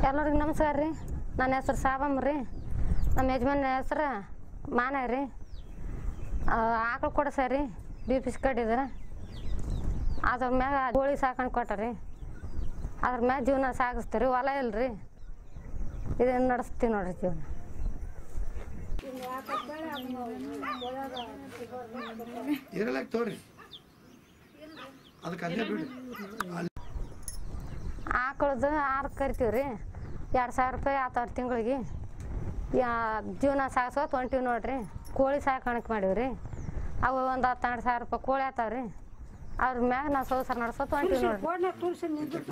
ಎಲ್ಲರಿಗೂ ನಮಸ್ಕಾರ ರೀ ನನ್ನ ಹೆಸ್ರು ಸಾಬಮ್ಮ ರೀ ನಮ್ಮ ಯಜಮಾನ ಹೆಸ್ರು ಮಾನ ರೀ ಆಕಳು ಕೊಡ್ಸ ರೀ ಬಿ ಪಿ ಕಟ್ಟಿದ್ರೆ ಅದ್ರ ಮ್ಯಾಗ ಕೋಳಿ ಸಾಕಣೆ ಕೊಟ್ಟಾರಿ ಅದ್ರ ಮ್ಯಾಗ ಜೀವನ ಸಾಗಿಸ್ತೀವಿ ರೀ ಹೊಲ ಇಲ್ಲ ರೀ ಇದನ್ನು ನಡೆಸ್ತೀವಿ ನೋಡ್ರಿ ಜೀವನ ಇರಲಾಕ ತೋರಿ ಅದಕ್ಕೆ ಅಲ್ಲೇ ಬಿಡ್ರಿ ಆಕಳದು ಆರು ಕರಿತೀವಿ ರೀ ಎರಡು ಸಾವಿರ ರೂಪಾಯಿ ಆತಾವ್ರಿ ತಿಂಗಳಿಗೆ ಯಾ ಜೀವನ ಸಾಗಿಸೋತ್ ಹೊಂಟೀವಿ ನೋಡ್ರಿ ಕೋಳಿ ಸಾಕಾಣಿಕೆ ಮಾಡೀವಿ ರೀ ಅವು ಒಂದು ಹತ್ತು ಹನ್ನೆರಡು ಸಾವಿರ ರೂಪಾಯಿ ಕೋಳಿ ಆತಾವ ರೀ ಅದ್ರ ಮ್ಯಾಗ ನಾವು ಸಂಸಾರ ನಡ್ಸೋತ್ ಹೊಂಟೀವಿ ನೋಡ್ರಿ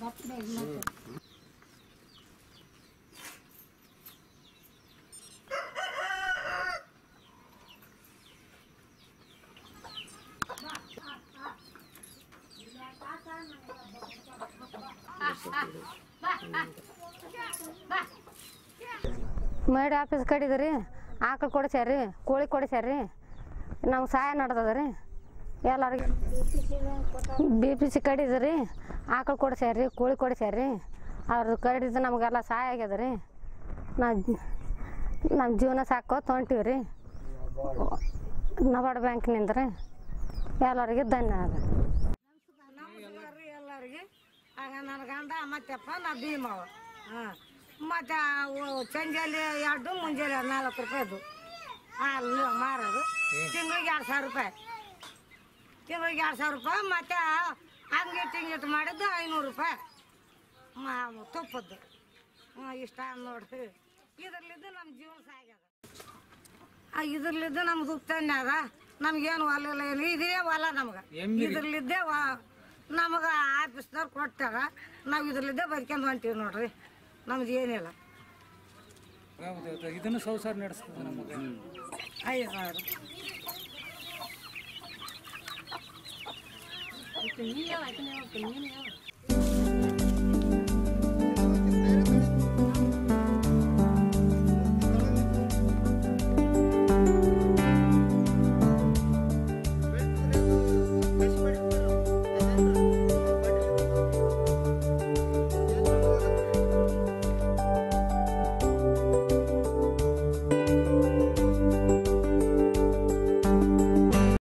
ಮೇಡ್ ಆಫೀಸ್ ಕಡಿದ್ರಿ ಆಕಳು ಕೊಡಿಸ್ಯಾರಿ ಕೋಳಿ ಕೊಡಿಸ್ಯಾರಿ ನಮ್ಗೆ ಸಹಾಯ ನಡ್ದದ ರೀ ಎಲ್ಲರಿಗೆ ಬಿ ಪಿ ಸಿ ಕಡಿದ್ರಿ ಆಕಳು ಕೊಡಿಸ್ಯಾರಿ ಕೋಳಿ ಕೊಡಿಸ್ಯಾರಿ ಅವ್ರದ್ದು ಕಡಿದು ನಮಗೆಲ್ಲ ಸಹಾಯ ಆಗ್ಯದ ರೀ ನಾವು ನಮ್ಮ ಜೀವನ ಸಾಕೋತ ಹೊಂಟೀವಿ ರೀ ನಬಾರ್ಡ್ ಬ್ಯಾಂಕ್ನಿಂದ ರೀ ಎಲ್ಲರಿಗೆ ಧನ್ಯವಾದ ನಮಸ್ಕಾರ ರೀ ಎಲ್ಲರಿಗೆ ಆಗ ನನ್ನ ಗಂಡ ಮತ್ತೆಪ್ಪ ನಾ ಭೀಮವ ಹಾಂ ಮತ್ತು ಸಂಜೆಲಿ ಎರಡು ಮುಂಜಾನೆ ನಾಲ್ಕು ರೂಪಾಯಿದು ಹಾಲು ಮಾರೋದು ತಿಂಗಳಿಗೆ ಎರಡು ಸಾವಿರ ರೂಪಾಯಿ ತಿಂಗಳಿಗೆ ಎರಡು ಸಾವಿರ ರೂಪಾಯಿ ಮತ್ತು ಹಂಗಿಟ್ಟು ಹಿಂಗಿಟ್ಟು ಮಾಡಿದ್ದು ಐನೂರು ರೂಪಾಯಿ ಮಾ ತುಪ್ಪದ್ದು ಹಾಂ ಇಷ್ಟ ನೋಡ್ರಿ ಇದರ್ಲಿದ್ದು ನಮ್ಮ ಜೀವನ ಸಾಗ್ಯದ ಆ, ಇದ್ರಲ್ಲಿದ್ದು ನಮ್ದು ಉಪ್ತನ್ಯ ಅದ ನಮ್ಗೇನು ಹೊಲ ಇಲ್ಲ ಏನು ಇದೇ ಹೊಲ ನಮ್ಗೆ ಇದ್ರಲ್ಲಿದ್ದೇ ನಮಗೆ ಆಫೀಸ್ದವ್ರು ಕೊಟ್ಟಾರ ನಾವು ಇದ್ರಲ್ಲಿದ್ದೇ ಬದುಕೊಂಡು ಹೊಂಟೀವಿ ನೋಡ್ರಿ ನಮ್ದು ಏನಿಲ್ಲ ಹೌದು ಇದನ್ನು ಸಂಸಾರ ನಡೆಸ್ತದೆ ನಮಗೆ ಐದು ಸಾವಿರ ನೀನು